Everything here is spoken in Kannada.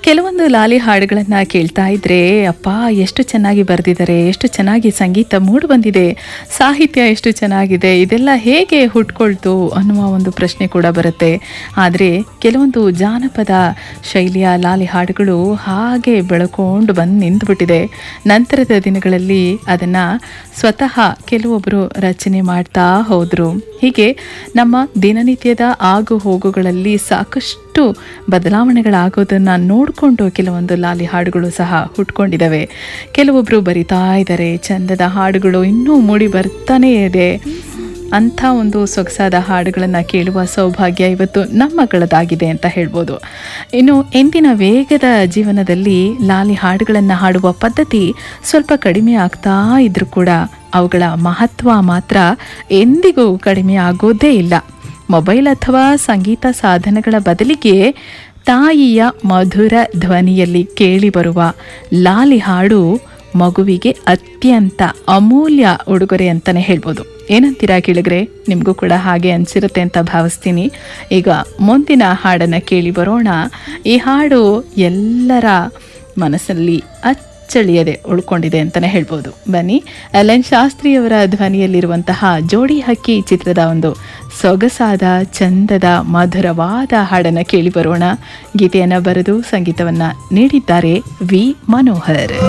ಕೆಲವೊಂದು ಲಾಲಿ ಹಾಡುಗಳನ್ನು ಕೇಳ್ತಾ ಇದ್ರೆ ಅಪ್ಪ ಎಷ್ಟು ಚೆನ್ನಾಗಿ ಬರೆದಿದ್ದಾರೆ ಎಷ್ಟು ಚೆನ್ನಾಗಿ ಸಂಗೀತ ಮೂಡಿ ಬಂದಿದೆ ಸಾಹಿತ್ಯ ಎಷ್ಟು ಚೆನ್ನಾಗಿದೆ ಇದೆಲ್ಲ ಹೇಗೆ ಹುಟ್ಕೊಳ್ತು ಅನ್ನುವ ಒಂದು ಪ್ರಶ್ನೆ ಕೂಡ ಬರುತ್ತೆ ಆದರೆ ಕೆಲವೊಂದು ಜಾನಪದ ಶೈಲಿಯ ಲಾಲಿ ಹಾಡುಗಳು ಹಾಗೆ ಬೆಳ್ಕೊಂಡು ಬಂದು ನಿಂತುಬಿಟ್ಟಿದೆ ನಂತರದ ದಿನಗಳಲ್ಲಿ ಅದನ್ನು ಸ್ವತಃ ಕೆಲವೊಬ್ಬರು ರಚನೆ ಮಾಡ್ತಾ ಹೋದರು ಹೀಗೆ ನಮ್ಮ ದಿನನಿತ್ಯದ ಆಗು ಹೋಗುಗಳಲ್ಲಿ ಸಾಕಷ್ಟು ಬದಲಾವಣೆಗಳಾಗೋದನ್ನು ನೋಡಿಕೊಂಡು ಕೆಲವೊಂದು ಲಾಲಿ ಹಾಡುಗಳು ಸಹ ಹುಟ್ಕೊಂಡಿದ್ದಾವೆ ಕೆಲವೊಬ್ಬರು ಬರಿತಾ ಇದ್ದಾರೆ ಚಂದದ ಹಾಡುಗಳು ಇನ್ನೂ ಮೂಡಿ ಬರ್ತಾನೇ ಇದೆ ಅಂಥ ಒಂದು ಸೊಗಸಾದ ಹಾಡುಗಳನ್ನು ಕೇಳುವ ಸೌಭಾಗ್ಯ ಇವತ್ತು ನಮ್ಮಗಳದಾಗಿದೆ ಅಂತ ಹೇಳ್ಬೋದು ಇನ್ನು ಎಂದಿನ ವೇಗದ ಜೀವನದಲ್ಲಿ ಲಾಲಿ ಹಾಡುಗಳನ್ನು ಹಾಡುವ ಪದ್ಧತಿ ಸ್ವಲ್ಪ ಕಡಿಮೆ ಆಗ್ತಾ ಇದ್ರೂ ಕೂಡ ಅವುಗಳ ಮಹತ್ವ ಮಾತ್ರ ಎಂದಿಗೂ ಕಡಿಮೆ ಆಗೋದೇ ಇಲ್ಲ ಮೊಬೈಲ್ ಅಥವಾ ಸಂಗೀತ ಸಾಧನಗಳ ಬದಲಿಗೆ ತಾಯಿಯ ಮಧುರ ಧ್ವನಿಯಲ್ಲಿ ಕೇಳಿಬರುವ ಲಾಲಿ ಹಾಡು ಮಗುವಿಗೆ ಅತ್ಯಂತ ಅಮೂಲ್ಯ ಉಡುಗೊರೆ ಅಂತಲೇ ಹೇಳ್ಬೋದು ಏನಂತೀರಾ ಕೇಳಿದ್ರೆ ನಿಮಗೂ ಕೂಡ ಹಾಗೆ ಅನಿಸಿರುತ್ತೆ ಅಂತ ಭಾವಿಸ್ತೀನಿ ಈಗ ಮುಂದಿನ ಹಾಡನ್ನು ಕೇಳಿ ಬರೋಣ ಈ ಹಾಡು ಎಲ್ಲರ ಮನಸ್ಸಲ್ಲಿ ಅಚ್ಚಳಿಯದೆ ಉಳ್ಕೊಂಡಿದೆ ಅಂತಲೇ ಹೇಳ್ಬೋದು ಬನ್ನಿ ಎಲ್ ಎನ್ ಶಾಸ್ತ್ರಿಯವರ ಧ್ವನಿಯಲ್ಲಿರುವಂತಹ ಜೋಡಿ ಹಕ್ಕಿ ಚಿತ್ರದ ಒಂದು ಸೊಗಸಾದ ಚಂದದ ಮಧುರವಾದ ಹಾಡನ್ನು ಕೇಳಿ ಬರೋಣ ಗೀತೆಯನ್ನು ಬರೆದು ಸಂಗೀತವನ್ನು ನೀಡಿದ್ದಾರೆ ವಿ ಮನೋಹರ್